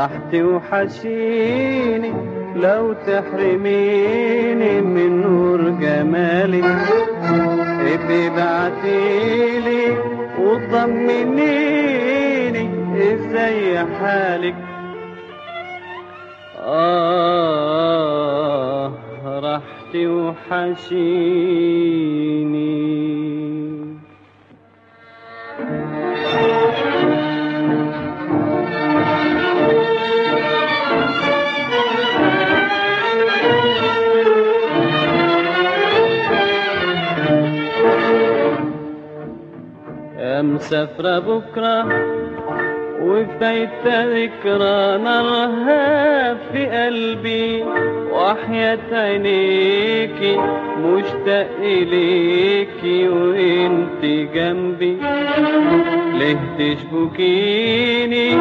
راح توحشيني لو تحرميني من نور جمالك ابقي بعتيلي وطمنيني ازاي حالك آه راح توحشيني يا مسافرة بكرة وفايت ذكرى نارها في قلبي وحياة عينيكي مشتاق إليكي وانت جنبي ليه تشبكيني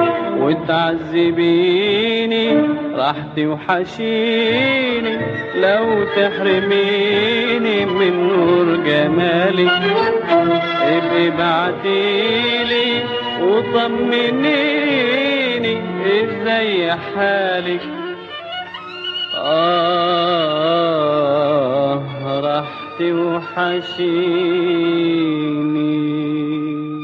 وتعذبيني راح توحشيني لو تحرميني من نور جمالك ابقي بعتيلي وطمنيني ازاي حالك آه راح توحشيني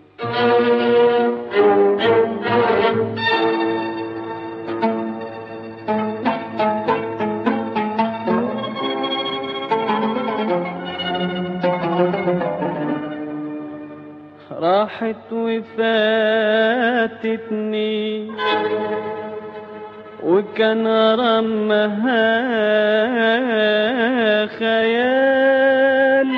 راحت وفاتتني وكان رمها خيال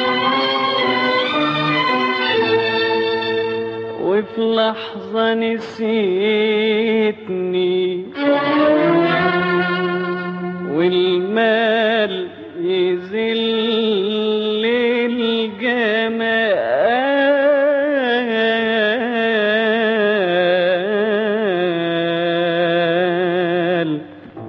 وفي لحظة نسيتني والمال يذل الجمال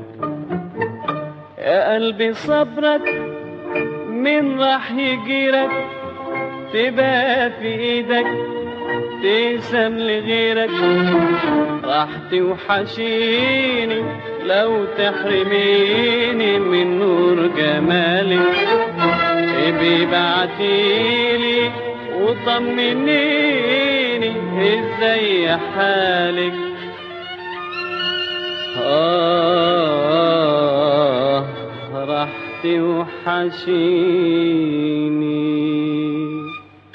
يا قلبي صبرك من راح يجيرك تبقى في ايدك تقسم لغيرك راح توحشيني لو تحرميني من نور جمالك ابي بعتيلي وطمنيني ازاي حالك آه راح توحشيني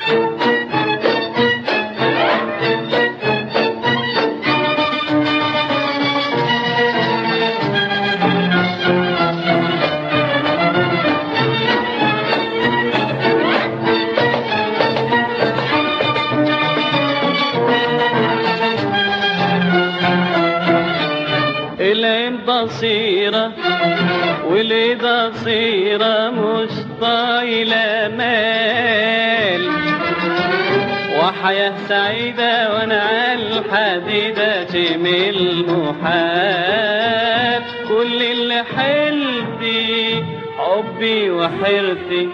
العين بصيرة والإيد صيرة مش طايلة مال وحياة سعيدة وانا على الحديدة تمل محال كل اللي حلتي حبي وحيرتي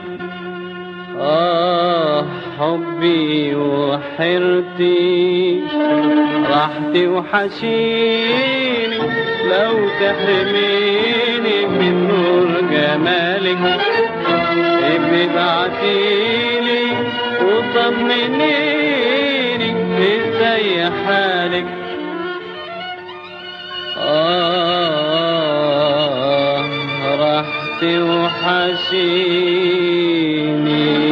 آه حبي وحيرتي راح توحشيني لو تحرميني من نور جمالك ابني بعتيلي وطمنيني ازاي حالك آه راح توحشيني